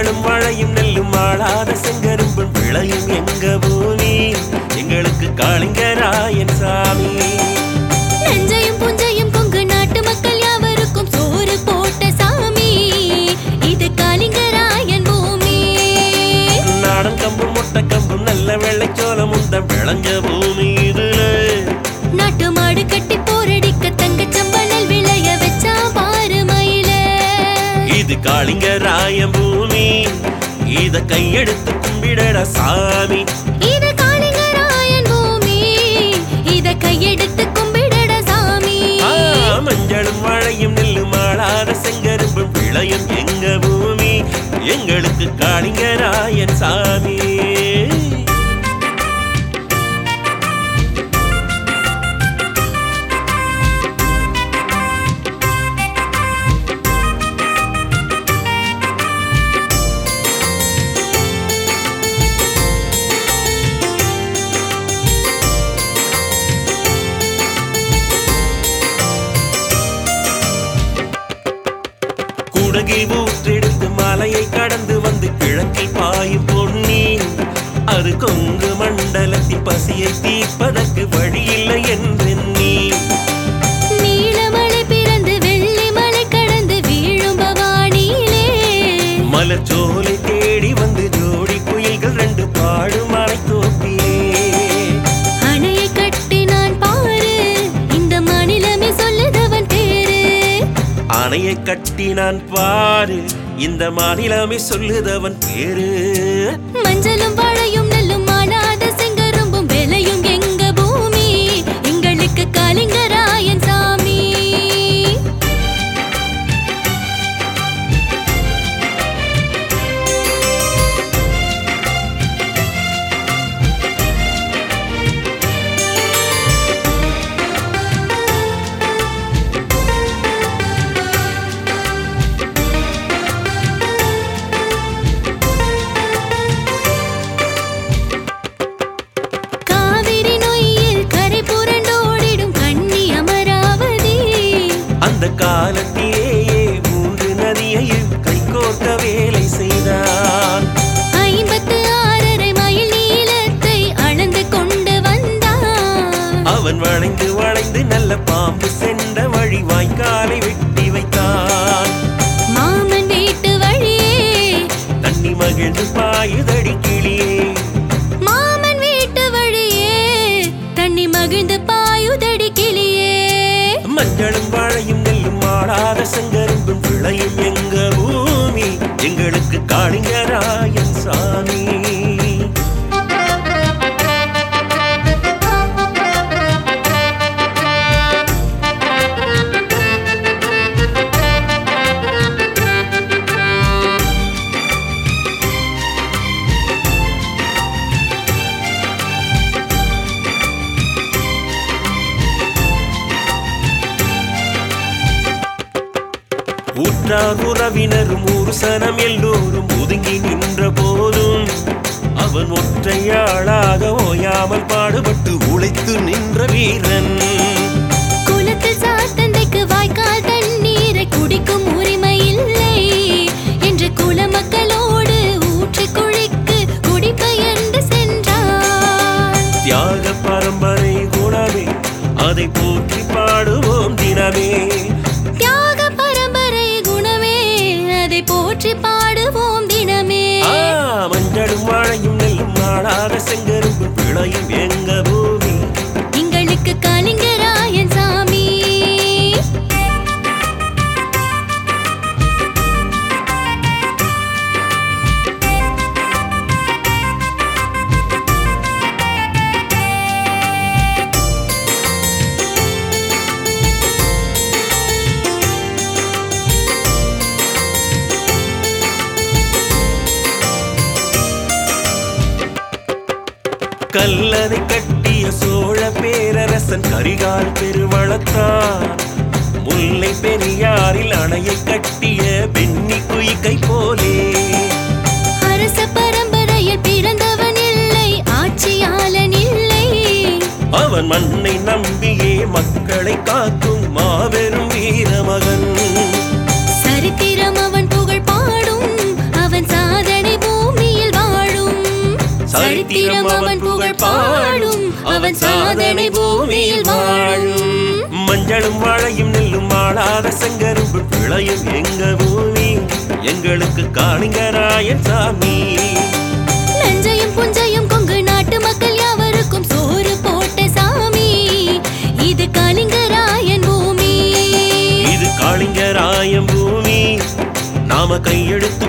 மஞ்சளும் மழையும் நெல்லும் ஆளாத செங்கரும்பும் விளையும் எங்க பூமி எங்களுக்கு காளிங்கராயன் சாமி நஞ்சையும் புஞ்சையும் கொங்கு நாட்டு மக்கள் யாவருக்கும் சோறு போட்ட சாமி இது காளிங்கராயன் பூமி நாடன் கம்பும் முட்டை கம்பும் நல்ல வெள்ளைச்சோளம் உந்த விளைஞ்ச பூமி இதுல நாட்டு மாடு கட்டி போரடிக்க தங்கச்சம்பனல் விளைய வச்சா பாரு மயில இது காளிங்கராயன் பூமி இத கையெடுத்து கும்பிடட சாமி இது காளிங்கராயன் பூமி இத கையெடுத்து கும்பிடட சாமி ஆ, மஞ்சளும் மழையும் நெல்லும் ஆளாத செங்கரும்பும் விளையும் எங்க பூமி எங்களுக்கு காளிங்கராயன் சாமி குடகில் ஊற்றெடுத்து மலையை கடந்து வந்து கிழக்கில் பாயும் பொன்னி அது கொங்கு மண்டலத்தின் பசியை தீர்ப்பதற்கு வழியில்லை என்றெண்ணி நீலமலை பிறந்து வெள்ளிமலை கடந்து வீழும் பவானியிலே மலர்ச்சோலை தேடி வந்து ஜோடி குயில்கள் ரெண்டு பாடும் மலை தோப்பியே அணையை கட்டி நான் பாரு இந்த மாநிலமே சொல்லுதவன் பேரு அணையை கட்டினான் பாரு இந்த மாநிலமே சொல்லுதவன் பேரு மஞ்சளும் வாழையும் நெல்லும் மாளாத செங்கரும்பும் விளையும் எங்க பூமி எங்களுக்கு காளிங்கராயன் சாமி காவிரி நொய்யில் கரை புரண்டோடிடும் கண்ணி அமராவதி அந்த காலத்திலேயே மூன்று நதியையும் கைகோர்க்க வேலை செய்தான் ஐம்பத்து ஆறரை மைல் நீளத்தை அளந்து கொண்டு வந்தான் அவன் வளைந்து வளைந்து நல்ல பாம்பு சென்ற வழி வாய்க்காலை வெட்டி வைத்தான் மாமன் வீட்டு வழியே தண்ணி மகிழ்ந்து பாயுதடி கிளியே மாமன் வீட்டு வழியே தண்ணி மகிழ்ந்து பாயுதடி கிளியே மஞ்சளும் வாழையும் நெல்லும் ஆடாத செங்கரும்பும் விளையும் எங்க பூமி எங்களுக்கு காளிங்கராயன் சாமி உற்றார் உறவினரும் ஒரு சனம் எல்லோரும் ஒதுங்கி நின்ற போதும் அவன் ஒற்றையாளாக ஓயாமல் பாடுபட்டு உழைத்து நின்ற வீரன் குலத்தில் சாத்தந்தைக்கு வாய்க்கால் தண்ணீரை குடிக்கும் உரிமை இல்லை என்று குல மக்களோடு ஊற்று குழிக்கு குடிபெயர்ந்து சென்றார் தியாக பரம்பரை குணமே அதை போற்றி பாடுவோம் தினமே தியாக பரம்பரை குணமே அதை போற்றி பாடுவோம் தினமே ஆ, மஞ்சளும் வாழையும் நெல்லும் நாடாத செங்கரும்பு விளையும் எங்க பூமி எங்களுக்கு காளிங்கராயன் சாமி கல்லறை கட்டிய சோழ பேரரசன் கரிகால் பெருவளத்தான் முல்லை பெரியாரில் அணையை கட்டிய பெண்ணி குயிக்கை போலே அரச பரம்பரையில் பிறந்தவன் இல்லை ஆட்சியாளன் இல்லை அவன் மண்ணை நம்பியே மக்களை காக்கும் மாபெரும் வீரமகன் சரித்திரம் அவன் புகழ் பாடும் அவன் சாத சரித்திரம் அவன் புகழ் பாடும் அவன் சாதனை பூமியில் வாழும் மஞ்சளும் வாழையும் நெல்லும் ஆளாத செங்கரும்பு விளையும் எங்க பூமி எங்களுக்கு காளிங்கராயன் சாமி நஞ்சையும் புஞ்சையும் கொங்கு நாட்டு மக்கள் யாவருக்கும் சோறு போட்ட சாமி இது கலிங்கராயன் பூமி இது காளிங்கராயன் பூமி நாம கையெடுத்து